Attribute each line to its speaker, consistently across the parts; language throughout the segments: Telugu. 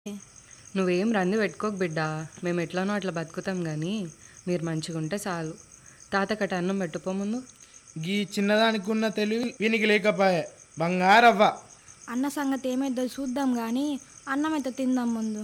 Speaker 1: నువ్వేం రంది పెట్టుకోకు బిడ్డ మేము ఎట్లానో అట్లా బతుకుతాం కానీ మీరు మంచిగా ఉంటే చాలు తాత కట్ట అన్నం పెట్టుకో ముందు
Speaker 2: గీ చిన్నదానికి ఉన్న తెలివి వీనికి లేకపాయే బంగారవ్వ
Speaker 3: అన్న సంగతి ఏమైద్దో చూద్దాం కానీ అన్నం అయితే తిందాం ముందు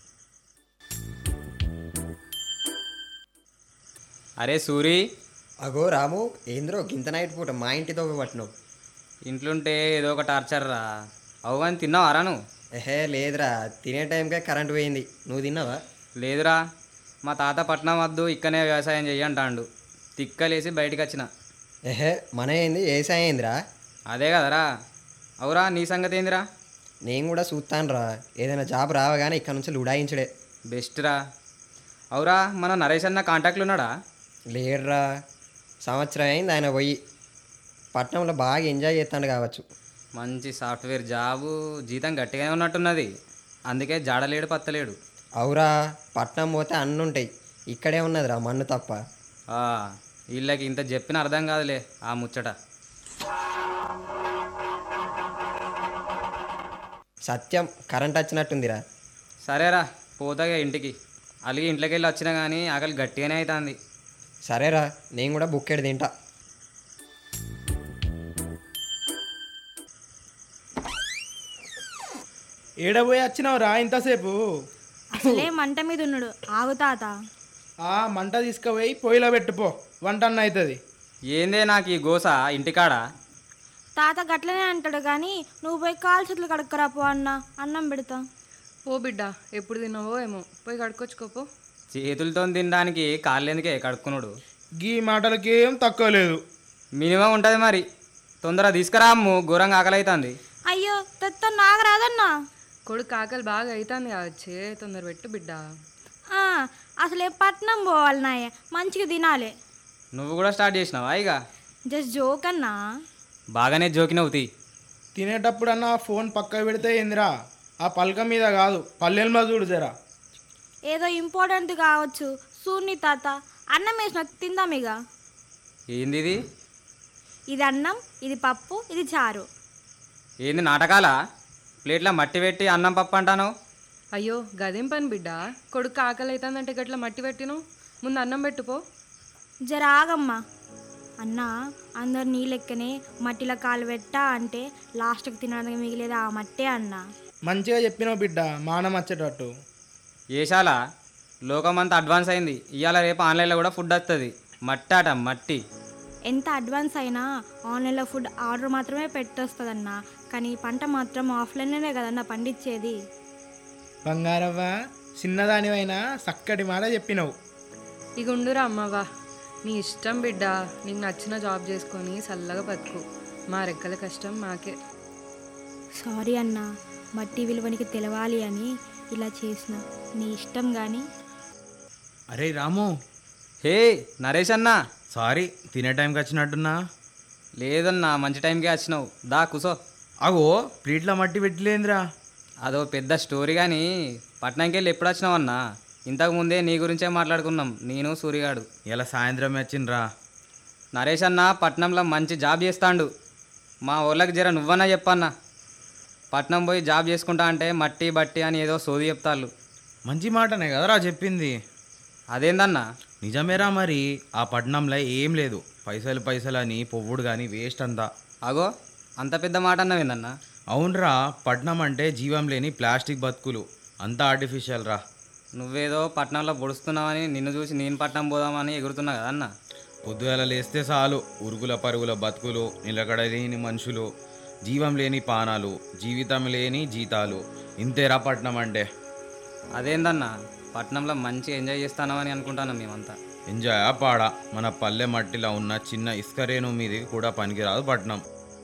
Speaker 4: అరే సూరి
Speaker 5: అగో రాము ఏంద్రో గింత నైట్ పూట మా ఇంటితో పట్టినావు
Speaker 4: ఇంట్లుంటే ఏదో ఒక టార్చర్ రా అవు అని తిన్నావారా నువ్వు
Speaker 5: ఎహే లేదురా తినే టైంకే కరెంట్ పోయింది నువ్వు తిన్నావా
Speaker 4: లేదురా మా తాత పట్నం వద్దు ఇక్కనే వ్యవసాయం చెయ్యి అంటాండు తిక్కలేసి బయటికి వచ్చిన
Speaker 5: ఎహే మన ఏంది ఏసాయం ఏందిరా
Speaker 4: అదే కదరా అవురా నీ సంగతి ఏందిరా
Speaker 5: నేను కూడా చూస్తాను రా ఏదైనా జాబ్ రావగానే ఇక్కడ నుంచి లుడాయించడే
Speaker 4: బెస్ట్ రా అవురా మన నరేష్ అన్న కాంటాక్ట్లు ఉన్నాడా
Speaker 5: లేడురా సంవత్సరం అయింది ఆయన పోయి పట్నంలో బాగా ఎంజాయ్ చేస్తాడు కావచ్చు
Speaker 4: మంచి సాఫ్ట్వేర్ జాబు జీతం గట్టిగానే ఉన్నట్టున్నది అందుకే జాడలేడు పత్తలేడు
Speaker 5: అవురా పట్నం పోతే అన్నీ ఉంటాయి ఇక్కడే ఉన్నదిరా మన్ను తప్ప
Speaker 4: ఆ, వీళ్ళకి ఇంత చెప్పిన అర్థం కాదులే ఆ ముచ్చట
Speaker 5: సత్యం కరెంట్ వచ్చినట్టుందిరా
Speaker 4: సరేరా పోతాగా ఇంటికి అలిగి ఇంట్లోకి వెళ్ళి వచ్చినా కానీ ఆకలి గట్టిగానే అవుతుంది
Speaker 5: సరేరా నేను కూడా బుక్కెడు తింటా
Speaker 2: ఏడబోయి వచ్చినావు రా ఇంతసేపు
Speaker 3: అసలే మంట మీద ఉన్నాడు ఆగు తాత
Speaker 2: ఆ మంట తీసుకుపోయి పొయ్యిలో పెట్టుపో వంట అన్న అవుతుంది
Speaker 4: ఏందే నాకు ఈ గోస ఇంటికాడ
Speaker 3: తాత గట్లనే అంటాడు కానీ నువ్వు పోయి కాలు చేతులు కడుక్కరా పో అన్న అన్నం పెడతా
Speaker 1: ఓ బిడ్డ ఎప్పుడు తిన్నావో ఏమో పోయి కడుక్కొచ్చుకోపో
Speaker 4: చేతులతో తినడానికి కాళ్ళెందుకే కడుక్కున్నాడు
Speaker 2: గీ మాటలకి ఏం తక్కువ లేదు
Speaker 4: మినిమం ఉంటుంది మరి తొందర తీసుకురా అమ్ము ఘోరంగా ఆకలి అవుతుంది
Speaker 3: అయ్యో తెత్త నాగరాదన్నా
Speaker 1: కొడుకు ఆకలి బాగా అవుతుంది కావచ్చే తొందర పెట్టు బిడ్డ
Speaker 3: ఆ, అసలే పట్నం పోవాలి నాయ మంచిగా తినాలి
Speaker 4: నువ్వు కూడా స్టార్ట్ చేసినావా ఇక
Speaker 3: జస్ట్ జోక్ అన్నా
Speaker 4: బాగానే జోకినవుతి
Speaker 2: తినేటప్పుడు అన్న ఫోన్ పక్క పెడితే ఏందిరా ఆ పలక మీద కాదు పల్లెల్లో చూడు జరా
Speaker 3: ఏదో ఇంపార్టెంట్ కావచ్చు సూర్ని తాత అన్నం వేసిన తిందాం ఇక
Speaker 4: ఏంది ఇది
Speaker 3: ఇది అన్నం ఇది పప్పు ఇది చారు
Speaker 4: ఏంది నాటకాలా ప్లేట్లో మట్టి పెట్టి అన్నం పప్పు అంటాను
Speaker 1: అయ్యో గదేం పని బిడ్డ కొడుకు ఆకలి అవుతుందంటే గట్ల మట్టి పెట్టిను ముందు అన్నం పెట్టుపో
Speaker 3: జర ఆగమ్మా అన్న అందరు నీ లెక్కనే మట్టిలో కాలు పెట్టా అంటే లాస్ట్కి తినడానికి మిగిలేదు ఆ మట్టే అన్న
Speaker 2: మంచిగా చెప్పినావు బిడ్డ మానం వచ్చేటట్టు
Speaker 4: ఏషాల లోకమంతా అడ్వాన్స్ అయింది ఇవాళ రేపు ఆన్లైన్లో కూడా ఫుడ్ వస్తుంది మట్టి ఆట మట్టి
Speaker 3: ఎంత అడ్వాన్స్ అయినా ఆన్లైన్లో ఫుడ్ ఆర్డర్ మాత్రమే పెట్టొస్తుందన్న కానీ పంట మాత్రం ఆఫ్లైన్లోనే కదన్న పండించేది
Speaker 2: బంగారవ్వ చిన్నదానివైనా చక్కటి మాట చెప్పినావు
Speaker 1: ఇక ఉండురా అమ్మవా నీ ఇష్టం బిడ్డ నీకు నచ్చిన జాబ్ చేసుకొని చల్లగా బతుకు మా రెక్కల కష్టం మాకే
Speaker 3: సారీ అన్న మట్టి విలువనికి తెలవాలి అని ఇలా చేసిన నీ ఇష్టం కానీ
Speaker 6: అరే రాము
Speaker 4: హే నరేష్ అన్నా
Speaker 6: సారీ తినే టైంకి వచ్చినట్టున్నా
Speaker 4: లేదన్నా మంచి టైంకే వచ్చినావు దా కుసో
Speaker 6: అగో ప్లేట్ల మట్టి పెట్టలేదురా
Speaker 4: అదో పెద్ద స్టోరీ కానీ పట్నంకి వెళ్ళి ఎప్పుడు వచ్చినావన్నా ఇంతకు ముందే నీ గురించే మాట్లాడుకున్నాం నేను సూర్యగాడు
Speaker 6: ఇలా సాయంత్రం వచ్చిండ్రా
Speaker 4: నరేష్ అన్న పట్నంలో మంచి జాబ్ చేస్తాండు మా ఊళ్ళకి జర నువ్వన్నా చెప్పన్నా పట్నం పోయి జాబ్ చేసుకుంటా అంటే మట్టి బట్టి అని ఏదో సోది చెప్తాళ్ళు
Speaker 6: మంచి మాటనే కదరా చెప్పింది
Speaker 4: అదేందన్నా
Speaker 6: నిజమేరా మరి ఆ పట్నంలో ఏం లేదు పైసలు పైసలు అని పొవ్వుడు కానీ వేస్ట్ అంతా
Speaker 4: అగో అంత పెద్ద మాట అన్నవేందన్నా
Speaker 6: అవునరా పట్నం అంటే జీవం లేని ప్లాస్టిక్ బతుకులు అంతా ఆర్టిఫిషియల్ రా
Speaker 4: నువ్వేదో పట్నంలో పొడుస్తున్నావని నిన్ను చూసి నేను పట్నం పోదామని ఎగురుతున్నా కదన్నా
Speaker 6: పొద్దుగల లేస్తే చాలు ఉరుగుల పరుగుల బతుకులు నిలకడ లేని మనుషులు జీవం లేని పానాలు జీవితం లేని జీతాలు ఇంతేరా పట్నం అంటే
Speaker 4: అదేందన్నా పట్నంలో మంచి ఎంజాయ్ చేస్తానమని అనుకుంటాను మేమంతా
Speaker 6: ఎంజాయ్ పాడా మన పల్లె మట్టిలో ఉన్న చిన్న ఇసుకరేణు మీది కూడా పనికిరాదు పట్నం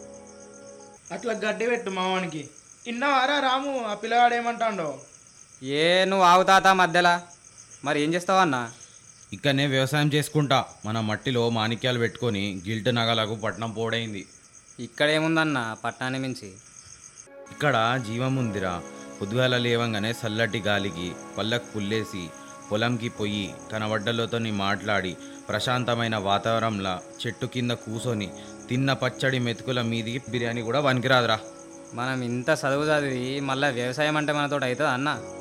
Speaker 2: అట్లా గడ్డి పెట్టు మావానికి ఇన్నవారా రాము ఆ పిల్లగాడు ఏమంటాడో
Speaker 4: ఏ నువ్వు ఆగుతాతా మధ్యలా మరి ఏం చేస్తావన్నా
Speaker 6: ఇక్కడనే వ్యవసాయం చేసుకుంటా మన మట్టిలో మాణిక్యాలు పెట్టుకొని గిల్ట్ నగలకు పట్నం పోడైంది
Speaker 4: ఇక్కడ ఏముందన్నా పట్నాన్ని మించి
Speaker 6: ఇక్కడ జీవం ఉందిరా పొద్దుగాల లేవంగానే చల్లటి గాలికి పళ్ళకు పుల్లేసి పొలంకి పొయ్యి కనబడ్డలతో మాట్లాడి ప్రశాంతమైన వాతావరణంలో చెట్టు కింద కూసొని తిన్న పచ్చడి మెతుకుల మీదికి బిర్యానీ కూడా పనికిరాదురా
Speaker 4: మనం ఇంత చదువు చదివి మళ్ళీ వ్యవసాయం అంటే మనతోటి అవుతుంది అన్న